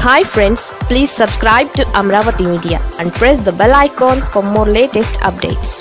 hi friends please subscribe to Amaravati media and press the bell icon for more latest updates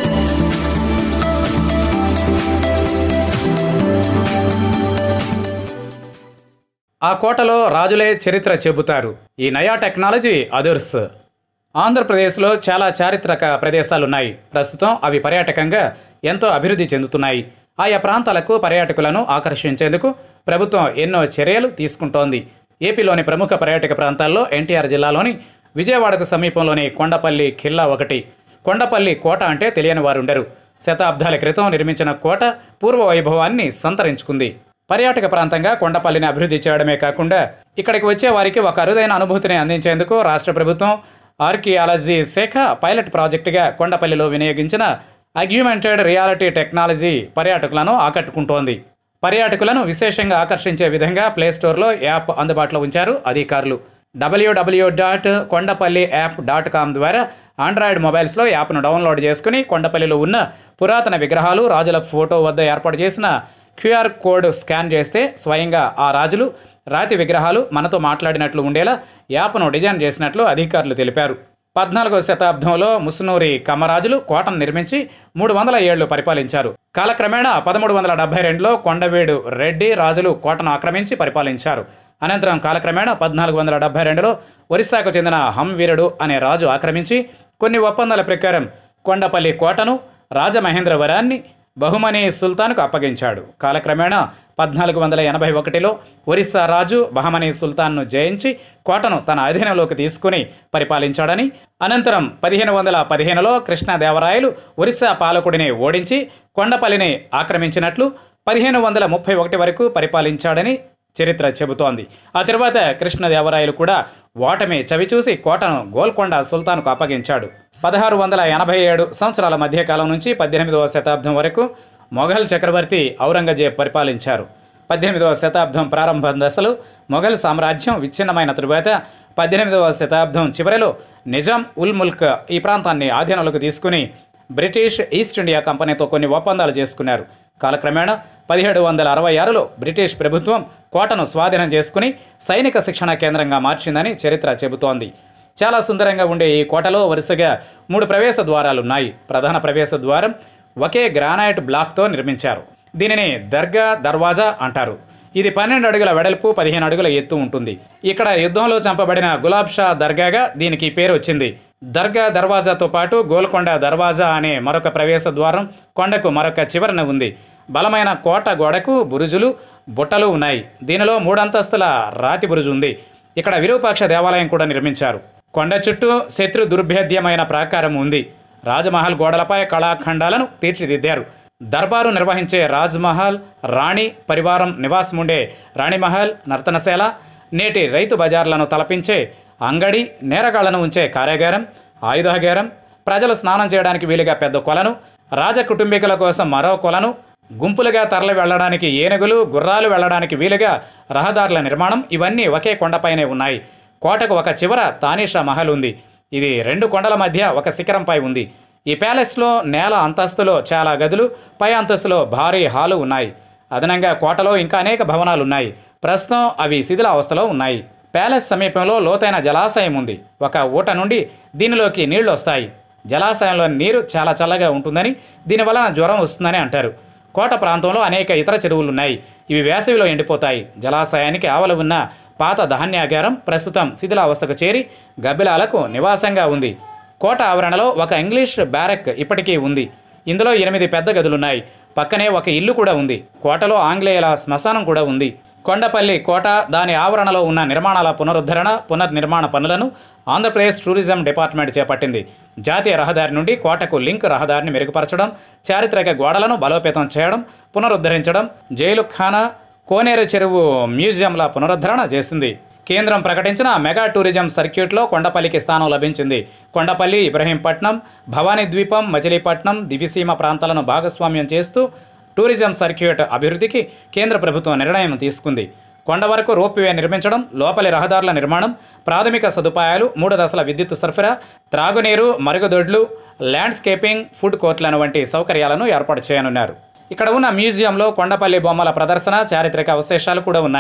ఆ కోటలో రాజులే చరిత్ర చెబుతారు ఈ నయా టెక్నాలజీ అదుర్స్ ఆంధ్రప్రదేశ్లో చాలా చారిత్రక ప్రదేశాలు ఉన్నాయి ప్రస్తుతం అవి పర్యాటకంగా ఎంతో అభివృద్ధి చెందుతున్నాయి ఆయా ప్రాంతాలకు పర్యాటకులను ఆకర్షించేందుకు ప్రభుత్వం ఎన్నో చర్యలు తీసుకుంటోంది ఏపీలోని ప్రముఖ పర్యాటక ప్రాంతాల్లో ఎన్టీఆర్ జిల్లాలోని విజయవాడకు సమీపంలోని కొండపల్లి ఖిల్లా ఒకటి కొండపల్లి కోట అంటే తెలియని వారుండరు శతాబ్దాల క్రితం నిర్మించిన కోట పూర్వ వైభవాన్ని సంతరించుకుంది పర్యాటక ప్రాంతంగా కొండపల్లిని అభివృద్ధి చేయడమే కాకుండా ఇక్కడికి వచ్చే వారికి ఒక అరుదైన అనుభూతిని అందించేందుకు రాష్ట్ర ప్రభుత్వం ఆర్కియాలజీ శాఖ పైలట్ ప్రాజెక్టుగా కొండపల్లిలో వినియోగించిన అగ్యుమెంటెడ్ రియాలిటీ టెక్నాలజీ పర్యాటకులను ఆకట్టుకుంటోంది పర్యాటకులను విశేషంగా ఆకర్షించే విధంగా ప్లేస్టోర్లో యాప్ అందుబాటులో ఉంచారు అధికారులు WWW dot Kondapalli app dot com ద్వారా ఆండ్రాయిడ్ మొబైల్స్లో యాప్ను డౌన్లోడ్ చేసుకుని కొండపల్లిలో ఉన్న పురాతన విగ్రహాలు రాజుల ఫోటో వద్ద ఏర్పాటు చేసిన క్యూఆర్ కోడ్ స్కాన్ చేస్తే స్వయంగా ఆ రాజులు రాతి విగ్రహాలు మనతో మాట్లాడినట్లు ఉండేలా యాప్ను డిజైన్ చేసినట్లు అధికారులు తెలిపారు పద్నాలుగవ శతాబ్దంలో ముసునూరి కమ్మరాజులు కోటను నిర్మించి మూడు వందల ఏళ్లు పరిపాలించారు కాలక్రమేణా పదమూడు వందల డెబ్బై రెండులో కొండవీడు రెడ్డి రాజులు కోటను ఆక్రమించి పరిపాలించారు అనంతరం కాలక్రమేణా పద్నాలుగు వందల డెబ్బై రెండులో ఒరిస్సాకు చెందిన హంవీరుడు అనే రాజు ఆక్రమించి కొన్ని ఒప్పందాల ప్రకారం కొండపల్లి కోటను రాజమహేంద్రవరాన్ని బహుమని సుల్తాన్కు అప్పగించాడు కాలక్రమేణా పద్నాలుగు వందల ఎనభై ఒకటిలో ఒరిస్సా రాజు బహమనీ సుల్తాన్ను జయించి కోటను తన అధీనంలోకి తీసుకుని పరిపాలించాడని అనంతరం పదిహేను వందల పదిహేనులో కృష్ణదేవరాయలు ఒరిస్సా పాలకుడిని ఓడించి కొండపల్లిని ఆక్రమించినట్లు పదిహేను వందల ముప్పై ఒకటి వరకు పరిపాలించాడని చరిత్ర చెబుతోంది ఆ తర్వాత కృష్ణదేవరాయలు కూడా ఓటమి చవిచూసి కోటను గోల్కొండ సుల్తాన్కు అప్పగించాడు పదహారు వందల ఎనభై ఏడు సంవత్సరాల మధ్యకాలం నుంచి పద్దెనిమిదవ శతాబ్దం వరకు మొఘల్ చక్రవర్తి ఔరంగజేబ్ పరిపాలించారు పద్దెనిమిదవ శతాబ్దం ప్రారంభ దశలో మొఘల్ సామ్రాజ్యం విచ్ఛిన్నమైన తరువాత పద్దెనిమిదవ శతాబ్దం చివరిలో నిజాం ఉల్ ముల్క్ ఈ ప్రాంతాన్ని ఆధీనంలోకి తీసుకుని బ్రిటిష్ ఈస్ట్ ఇండియా కంపెనీతో కొన్ని ఒప్పందాలు చేసుకున్నారు కాలక్రమేణా పదిహేడు వందల అరవై ఆరులో బ్రిటిష్ ప్రభుత్వం కోటను స్వాధీనం చేసుకుని సైనిక శిక్షణ కేంద్రంగా మార్చిందని చరిత్ర చెబుతోంది చాలా సుందరంగా ఉండే ఈ కోటలో వరుసగా మూడు ప్రవేశ ద్వారాలు ఉన్నాయి ప్రధాన ప్రవేశ ద్వారం ఒకే గ్రానైట్ బ్లాక్తో నిర్మించారు దీనిని దర్గా దర్వాజా అంటారు ఇది పన్నెండు అడుగుల వెడల్పు పదిహేను అడుగుల ఎత్తు ఉంటుంది ఇక్కడ యుద్ధంలో చంపబడిన గులాబ్ షా దర్గాగా దీనికి పేరు వచ్చింది దర్గా దర్వాజాతో పాటు గోల్కొండ దర్వాజా అనే మరొక ప్రవేశ ద్వారం కొండకు మరొక చివరన ఉంది బలమైన కోట గోడకు బురుజులు బుట్టలు ఉన్నాయి దీనిలో మూడంతస్తుల రాతి బురుజు ఉంది ఇక్కడ విరూపాక్ష దేవాలయం కూడా నిర్మించారు కొండ చుట్టూ శత్రు దుర్భేద్యమైన ప్రాకారం ఉంది రాజమహల్ గోడలపై కళాఖండాలను తీర్చిదిద్దారు దర్బారు నిర్వహించే రాజ్మహల్ రాణి పరివారం నివాసం ఉండే రాణిమహల్ నర్తనశాల నేటి రైతు బజార్లను తలపించే అంగడి నేరగాళ్లను ఉంచే కార్యాగారం ఆయుధాగారం ప్రజలు స్నానం చేయడానికి వీలుగా పెద్ద కొలను రాజ కుటుంబీకుల కోసం మరో కొలను గుంపులుగా తరలి వెళ్ళడానికి ఏనుగులు గుర్రాలు వెళ్ళడానికి వీలుగా రహదారుల నిర్మాణం ఇవన్నీ ఒకే కొండపైనే ఉన్నాయి కోటకు ఒక చివర తానీషా మహల్ ఉంది ఇది రెండు కొండల మధ్య ఒక శిఖరంపై ఉంది ఈ ప్యాలెస్లో నేల అంతస్తులో చాలా గదులు పై అంతస్తులో భారీ హాలు ఉన్నాయి అదనంగా కోటలో ఇంకా అనేక భవనాలు ఉన్నాయి ప్రస్తుతం అవి శిథిల అవస్థలో ఉన్నాయి ప్యాలెస్ సమీపంలో లోతైన జలాశయం ఉంది ఒక ఊట నుండి దీనిలోకి నీళ్లు వస్తాయి జలాశయంలో నీరు చాలా చల్లగా ఉంటుందని దీనివలన జ్వరం వస్తుందని అంటారు కోట ప్రాంతంలో అనేక ఇతర చెరువులు ఉన్నాయి ఇవి వేసవిలో ఎండిపోతాయి జలాశయానికి ఆవల ఉన్న పాత ధాన్యాగారం ప్రస్తుతం శిథిలావస్థకు చేరి గబ్బిలాలకు నివాసంగా ఉంది కోట ఆవరణలో ఒక ఇంగ్లీష్ బ్యారక్ ఇప్పటికీ ఉంది ఇందులో ఎనిమిది పెద్ద గదులున్నాయి పక్కనే ఒక ఇల్లు కూడా ఉంది కోటలో ఆంగ్లేయుల శ్మశానం కూడా ఉంది కొండపల్లి కోట దాని ఆవరణలో ఉన్న నిర్మాణాల పునరుద్ధరణ పునర్నిర్మాణ పనులను ఆంధ్రప్రదేశ్ టూరిజం డిపార్ట్మెంట్ చేపట్టింది జాతీయ రహదారి నుండి కోటకు లింక్ రహదారిని మెరుగుపరచడం చారిత్రక గోడలను బలోపేతం చేయడం పునరుద్ధరించడం జైలు ఖానా కోనేరు చెరువు మ్యూజియంల పునరుద్ధరణ చేసింది కేంద్రం ప్రకటించిన మెగా టూరిజం సర్క్యూట్లో కొండపల్లికి స్థానం లభించింది కొండపల్లి ఇబ్రహీంపట్నం భవానీ ద్వీపం మచిలీపట్నం దివిసీమ ప్రాంతాలను భాగస్వామ్యం చేస్తూ టూరిజం సర్క్యూట్ అభివృద్ధికి కేంద్ర ప్రభుత్వం నిర్ణయం తీసుకుంది కొండ వరకు రోప్వే నిర్మించడం లోపలి రహదారుల నిర్మాణం ప్రాథమిక సదుపాయాలు మూడు దశల విద్యుత్ సరఫరా త్రాగునీరు మరుగుదొడ్లు ల్యాండ్స్కేపింగ్ ఫుడ్ కోర్టులను వంటి సౌకర్యాలను ఏర్పాటు చేయనున్నారు ఇక్కడ ఉన్న మ్యూజియంలో కొండపల్లి బొమ్మల ప్రదర్శన చారిత్రక అవశేషాలు కూడా ఉన్నాయి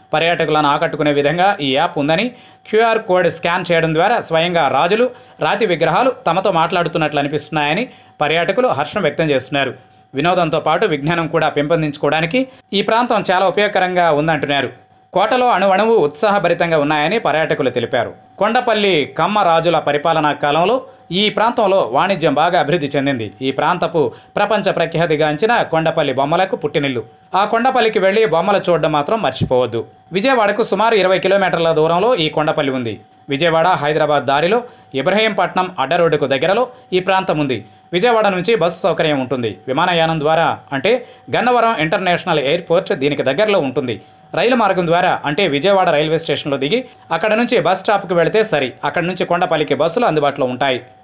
పర్యాటకులను ఆకట్టుకునే విధంగా ఈ యాప్ ఉందని క్యూఆర్ కోడ్ స్కాన్ చేయడం ద్వారా స్వయంగా రాజులు రాతి విగ్రహాలు తమతో మాట్లాడుతున్నట్లు అనిపిస్తున్నాయని పర్యాటకులు హర్షం వ్యక్తం చేస్తున్నారు వినోదంతో పాటు విజ్ఞానం కూడా పెంపొందించుకోవడానికి ఈ ప్రాంతం చాలా ఉపయోగకరంగా ఉందంటున్నారు కోటలో అణువణువు ఉత్సాహభరితంగా ఉన్నాయని పర్యాటకులు తెలిపారు కొండపల్లి కమ్మ రాజుల పరిపాలనా కాలంలో ఈ ప్రాంతంలో వాణిజ్యం బాగా అభివృద్ధి చెందింది ఈ ప్రాంతపు ప్రపంచ ప్రఖ్యాతిగాంచిన కొండపల్లి బొమ్మలకు పుట్టినిల్లు ఆ కొండపల్లికి వెళ్ళి బొమ్మలు చూడడం మాత్రం మర్చిపోవద్దు విజయవాడకు సుమారు ఇరవై కిలోమీటర్ల దూరంలో ఈ కొండపల్లి ఉంది విజయవాడ హైదరాబాద్ దారిలో ఇబ్రహీంపట్నం అడ్డ రోడ్డుకు దగ్గరలో ఈ ప్రాంతం ఉంది విజయవాడ నుంచి బస్సు సౌకర్యం ఉంటుంది విమానయానం ద్వారా అంటే గన్నవరం ఇంటర్నేషనల్ ఎయిర్పోర్ట్ దీనికి దగ్గరలో ఉంటుంది రైలు మార్గం ద్వారా అంటే విజయవాడ రైల్వే స్టేషన్లో దిగి అక్కడ నుంచి బస్ స్టాప్కి వెళితే సరి అక్కడ నుంచి కొండపల్లికి బస్సులు అందుబాటులో ఉంటాయి